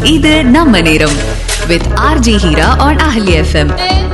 இது நம்ம நேரம் வித் ஆர்ஜி ஹீரா ஆன் அஹலி எஃப்எம்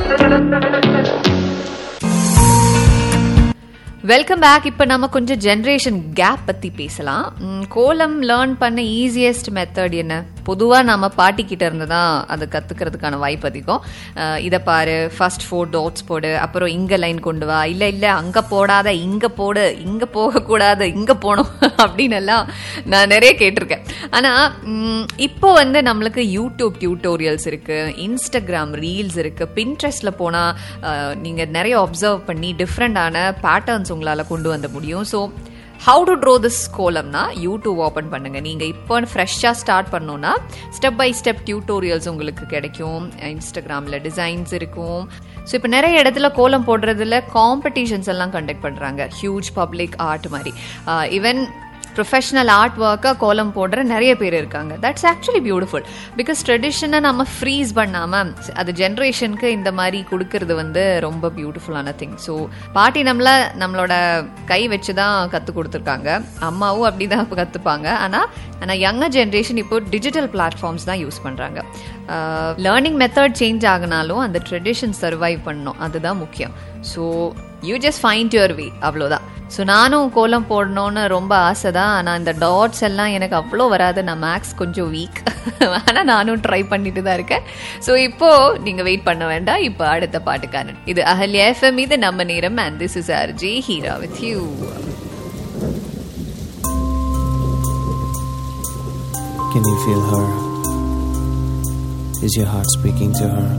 வெல்கம் பேக் இப்போ நம்ம கொஞ்சம் ஜென்ரேஷன் கேப் பற்றி பேசலாம் ம், கோலம் லேர்ன் பண்ண ஈஸியஸ்ட் மெத்தட் என்ன பொதுவாக நம்ம பாட்டி கிட்ட இருந்து தான் அது கற்றுக்கிறதுக்கான வாய்ப்பு அதிகம் அஹ், இதை பாரு ஃபர்ஸ்ட் ஃபோர் டாட்ஸ் போடு அப்புறம் இங்கே லைன் கொண்டு வா இல்லை இல்லை அங்கே போடாத இங்கே போடு இங்கே போகக்கூடாது இங்கே போகணும் அப்படின்னு எல்லாம் நான் நிறைய கேட்டிருக்கேன் ஆனால் இப்போ வந்து நம்மளுக்கு யூடியூப் டியூட்டோரியல்ஸ் இருக்குது இன்ஸ்டாகிராம் ரீல்ஸ் இருக்குது பின்ட்ரெஸ்ட்டில் போனால் நீங்கள் நிறைய அப்சர்வ் பண்ணி டிஃப்ரெண்டான பேட்டர்ன்ஸ் உங்களால் கொண்டு வந்த முடியும் so how to draw this கோலம்னா யூடியூப் ஓப்பன் பண்ணுங்க நீங்கள் இப்போ ஃப்ரெஷ்ஷாக ஸ்டார்ட் பண்ணோன்னா ஸ்டெப் பை ஸ்டெப் டியூட்டோரியல்ஸ் உங்களுக்கு கிடைக்கும் இன்ஸ்டாகிராமில் டிசைன்ஸ் இருக்கும் ஸோ இப்போ நிறைய இடத்துல கோலம் போடுறதுல காம்படிஷன்ஸ் எல்லாம் கண்டக்ட் பண்ணுறாங்க ஹியூஜ் பப்ளிக் ஆர்ட் மாதிரி ஈவன் ப்ரொஃபஷனல் ஆர்ட் ஒர்க்காக கோலம் போடுற நிறைய பேர் இருக்காங்க தட்ஸ் ஆக்சுவலி பியூட்டிஃபுல் பிகாஸ் ட்ரெடிஷனை நம்ம ஃப்ரீஸ் பண்ணாமல் அது ஜென்ரேஷனுக்கு இந்த மாதிரி கொடுக்கறது வந்து ரொம்ப பியூட்டிஃபுல்லான திங் ஸோ பாட்டி நம்மள நம்மளோட கை வச்சு தான் கற்றுக் கொடுத்துருக்காங்க அம்மாவும் அப்படி தான் கற்றுப்பாங்க ஆனால் ஆனால் யங்கர் ஜென்ரேஷன் இப்போ டிஜிட்டல் பிளாட்ஃபார்ம்ஸ் தான் யூஸ் பண்ணுறாங்க லேர்னிங் மெத்தட் சேஞ்ச் ஆகினாலும் அந்த ட்ரெடிஷன் சர்வைவ் பண்ணணும் அதுதான் முக்கியம் so you just find your way அவ்வளோதான் ஸோ நானும் கோலம் போடணும்னு ரொம்ப ஆசை தான் ஆனால் இந்த டாட்ஸ் எல்லாம் எனக்கு அவ்வளோ வராது நான் மேக்ஸ் கொஞ்சம் வீக் ஆனால் நானும் ட்ரை பண்ணிட்டு தான் இருக்கேன் ஸோ இப்போ நீங்கள் வெயிட் பண்ண வேண்டாம் இப்போ அடுத்த பாட்டுக்காரன் இது அஹல்யா எஃப்எம் இது நம்ம நேரம் and this is R J Heera with you Can you feel her? Is your heart speaking to her?